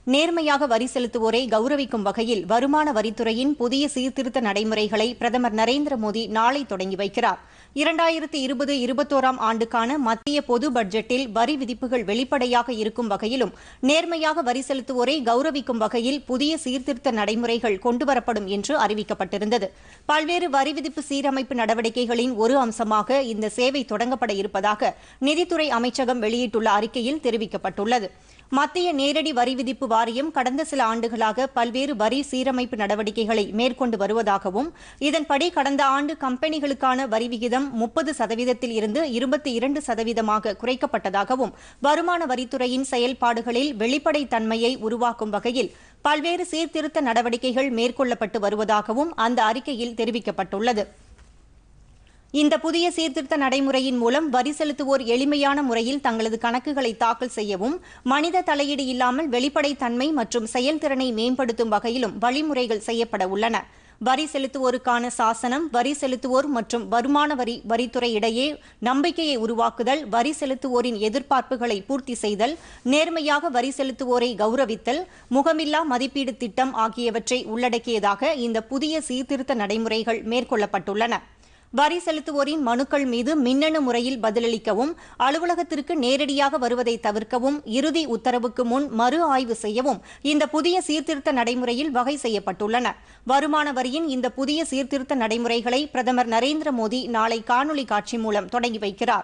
நேர்மையாக வரி செலுத்துவோரை கௌரவிக்கும் வகையில் வருமான வரித்துறையின் புதிய சீர்திருத்த நடைமுறைகளை பிரதமர் நரேந்திர மோடி நாளை தொடங்கி வைக்கிறார் இரண்டாயிரத்து இருபது இருபத்தோராம் ஆண்டுக்கான மத்திய பொது பட்ஜெட்டில் வரி விதிப்புகள் வெளிப்படையாக இருக்கும் வகையிலும் நேர்மையாக வரி செலுத்துவோரை கௌரவிக்கும் வகையில் புதிய சீர்திருத்த நடைமுறைகள் கொண்டுவரப்படும் என்று அறிவிக்கப்பட்டிருந்தது பல்வேறு வரி விதிப்பு சீரமைப்பு நடவடிக்கைகளின் ஒரு அம்சமாக இந்த சேவை தொடங்கப்பட இருப்பதாக நிதித்துறை அமைச்சகம் வெளியிட்டுள்ள அறிக்கையில் தெரிவிக்கப்பட்டுள்ளது மத்திய நேரடி வரி விதிப்பு வாரியம் கடந்த சில ஆண்டுகளாக பல்வேறு வரி சீரமைப்பு நடவடிக்கைகளை மேற்கொண்டு வருவதாகவும் இதன்படி கடந்த ஆண்டு கம்பெனிகளுக்கான வரி விகிதம் முப்பது சதவீதத்தில் இருந்து இருபத்தி இரண்டு சதவீதமாக குறைக்கப்பட்டதாகவும் வருமான வரித்துறையின் செயல்பாடுகளில் வெளிப்படைத்தன்மையை உருவாக்கும் வகையில் பல்வேறு சீர்திருத்த நடவடிக்கைகள் மேற்கொள்ளப்பட்டு வருவதாகவும் அந்த அறிக்கையில் தெரிவிக்கப்பட்டுள்ளது இந்த புதிய சீர்திருத்த நடைமுறையின் மூலம் வரி செலுத்துவோர் எளிமையான முறையில் தங்களது கணக்குகளை தாக்கல் செய்யவும் மனித தலையீடு இல்லாமல் வெளிப்படைத்தன்மை மற்றும் செயல்திறனை மேம்படுத்தும் வகையிலும் வழிமுறைகள் செய்யப்பட உள்ளன வரி செலுத்துவோருக்கான சாசனம் வரி செலுத்துவோர் மற்றும் வருமான வரி வரித்துறை இடையே நம்பிக்கையை உருவாக்குதல் வரி செலுத்துவோரின் எதிர்பார்ப்புகளை பூர்த்தி செய்தல் நேர்மையாக வரி செலுத்துவோரை கௌரவித்தல் முகமில்லா மதிப்பீடு திட்டம் ஆகியவற்றை உள்ளடக்கியதாக இந்த புதிய சீர்திருத்த நடைமுறைகள் மேற்கொள்ளப்பட்டுள்ளன வரி செலுத்துவோரின் மனுக்கள் மீது மின்னணு முறையில் பதிலளிக்கவும் அலுவலகத்திற்கு நேரடியாக வருவதை தவிர்க்கவும் இறுதி உத்தரவுக்கு முன் மறு ஆய்வு செய்யவும் இந்த புதிய சீர்திருத்த நடைமுறையில் வகை செய்யப்பட்டுள்ளன வருமான வரியின் இந்த புதிய சீர்திருத்த நடைமுறைகளை பிரதமர் நரேந்திர மோடி நாளை காணொலி காட்சி மூலம் தொடங்கி வைக்கிறார்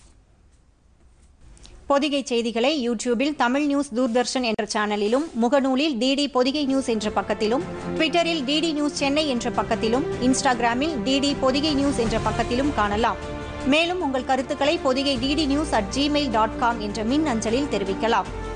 பொதிகை செய்திகளை யூடியூபில் தமிழ் நியூஸ் தூர்தர்ஷன் என்ற சேனலிலும் முகநூலில் டிடி பொதிகை நியூஸ் என்ற பக்கத்திலும் ட்விட்டரில் டிடி நியூஸ் சென்னை என்ற பக்கத்திலும் இன்ஸ்டாகிராமில் டிடி பொதிகை நியூஸ் என்ற பக்கத்திலும் காணலாம் மேலும் உங்கள் கருத்துக்களை Pothigai DD news at Gmail dot com என்ற மின் அஞ்சலில் தெரிவிக்கலாம்